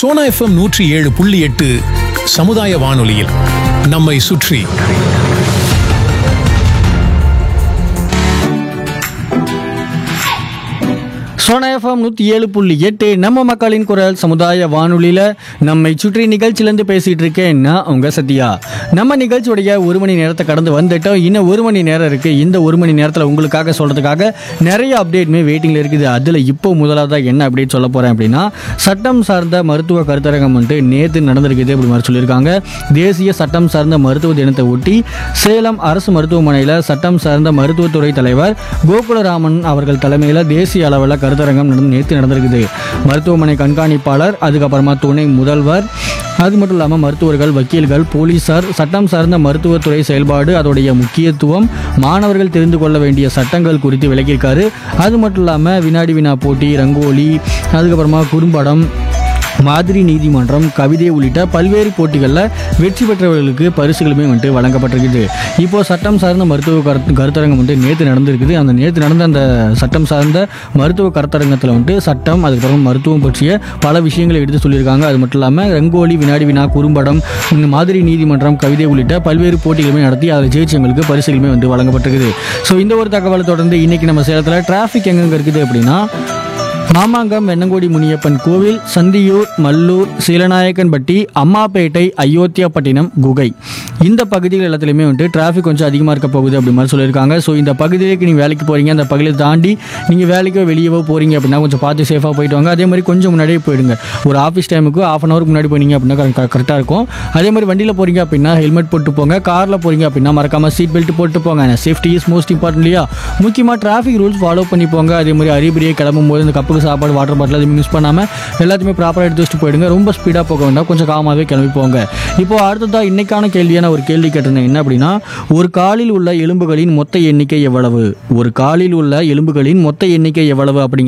Sona FM நூற்றி ஏழு புள்ளி எட்டு சமுதாய வானொலியில் நம்மை சுற்றி சோனா எஃப்எம் நூற்றி ஏழு புள்ளி எட்டு நம்ம மக்களின் குரல் சமுதாய வானொலியில் நம்மை சுற்றி நிகழ்ச்சியிலேருந்து பேசிகிட்டு இருக்கேன் நான் உங்கள் சத்யா நம்ம நிகழ்ச்சியுடைய ஒரு மணி நேரத்தை கடந்து வந்துட்டோம் இன்னும் ஒரு மணி நேரம் இருக்குது இந்த ஒரு மணி நேரத்தில் உங்களுக்காக சொல்கிறதுக்காக நிறைய அப்டேட்மே வெயிட்டிங்கில் இருக்குது அதில் இப்போ முதலாவதாக என்ன அப்டேட் சொல்ல போகிறேன் அப்படின்னா சட்டம் சார்ந்த மருத்துவ கருத்தரங்கம் வந்துட்டு நேற்று நடந்திருக்குது அப்படி மாதிரி சொல்லியிருக்காங்க தேசிய சட்டம் சார்ந்த மருத்துவ தினத்தை ஒட்டி சேலம் அரசு மருத்துவமனையில் சட்டம் சார்ந்த மருத்துவத்துறை தலைவர் கோகுலராமன் அவர்கள் தலைமையில் தேசிய அளவில் கருத்தரங்கம் நடந்து நேற்று நடந்திருக்குது மருத்துவமனை கண்காணிப்பாளர் அதுக்கப்புறமா துணை முதல்வர் அது மட்டும் இல்லாமல் மருத்துவர்கள் வக்கீல்கள் போலீசார் சட்டம் சார்ந்த மருத்துவத்துறை செயல்பாடு அதோடைய முக்கியத்துவம் மாணவர்கள் தெரிந்து கொள்ள வேண்டிய சட்டங்கள் குறித்து விளக்கியிருக்காரு அது மட்டும் இல்லாமல் வினாடி வினா போட்டி ரங்கோலி அதுக்கப்புறமா குறும்படம் மாதிரி நீதிமன்றம் கவிதை உள்ளிட்ட பல்வேறு போட்டிகளில் வெற்றி பெற்றவர்களுக்கு பரிசுகளுமே வந்துட்டு வழங்கப்பட்டிருக்குது இப்போ சட்டம் சார்ந்த மருத்துவ கருத்து கருத்தரங்கம் வந்துட்டு நேற்று நடந்திருக்குது அந்த நேற்று நடந்த அந்த சட்டம் சார்ந்த மருத்துவ கருத்தரங்கத்தில் வந்துட்டு சட்டம் அதுக்கப்புறம் மருத்துவம் பற்றிய பல விஷயங்களை எடுத்து சொல்லியிருக்காங்க அது மட்டும் இல்லாமல் ரங்கோலி வினாடி வினா குறும்படம் இந்த மாதிரி நீதிமன்றம் கவிதை உள்ளிட்ட பல்வேறு போட்டிகளுமே நடத்தி அதில் ஜெயிச்சவங்களுக்கு பரிசுகளுமே வந்து வழங்கப்பட்டிருக்குது ஸோ இந்த ஒரு தகவலை தொடர்ந்து இன்னைக்கு நம்ம சேலத்தில் டிராஃபிக் எங்கெங்க இருக்குது அப்படின்னா மாமாங்கம் வெண்ணங்கோடி முனியப்பன் கோவில் சந்தியூர் மல்லூர் சீலநாயக்கன்பட்டி அம்மாப்பேட்டை அயோத்தியாப்பட்டினம் குகை இந்த பகுதிகள் எல்லாத்துலேயுமே வந்துட்டு டிராஃபிக் கொஞ்சம் அதிகமாக இருக்க போகுது அப்படி மாதிரி சொல்லியிருக்காங்க ஸோ இந்த பகுதியிലേക്ക് நீங்கள் வேலைக்கு போகிறீங்க அந்த பகுதியை தாண்டி நீங்கள் வேலைக்கோ வெளியவோ போகிறீங்க அப்படின்னா கொஞ்சம் பார்த்து சேஃபாக போயிட்டு வாங்க அதே மாதிரி கொஞ்சம் முன்னாடியே போயிடுங்க ஒரு ஆஃபீஸ் டைமுக்கு ஆஃப் அன் ஹவருக்கு முன்னாடி போனீங்க அப்படின்னா கரெக்டாக இருக்கும் அதே மாதிரி வண்டியில் போகிறீங்க அப்படின்னா ஹெல்மெட் போட்டு போங்க காரில் போகிறீங்க அப்படின்னா மறக்காமல் சீட் பெல்ட் போட்டு போங்க சேஃப்டி இஸ் மோஸ்ட் இம்பார்ட்டன்ட் இல்லையா முக்கியமாக டிராஃபிக் ரூல்ஸ் ஃபாலோ பண்ணி போங்க அதே மாதிரி அரிபரியை கிளம்பும் போது இந்த கப்புக்கு சாப்பாடு வாட்டர் பாட்டில் எதுவும் மிஸ் பண்ணாமல் எல்லாத்தையுமே ப்ராப்பராக எடுத்து வச்சுட்டு போயிடுங்க ரொம்ப ஸ்பீடாக போக வேண்டாம் கொஞ்சம் காமாகவே கிளம்பி போங்க இப்போ அடுத்ததாக இன்னைக்கான கேள்வியான ஒரு கேள்வி கேட்டிருந்தேன் என்ன அப்படின்னா ஒரு காலில் உள்ள எலும்புகளின் மொத்த எண்ணிக்கை எவ்வளவு ஒரு காலில் உள்ள எலும்புகளின் மொத்த எண்ணிக்கை எவ்வளவு அப்படிங்கிற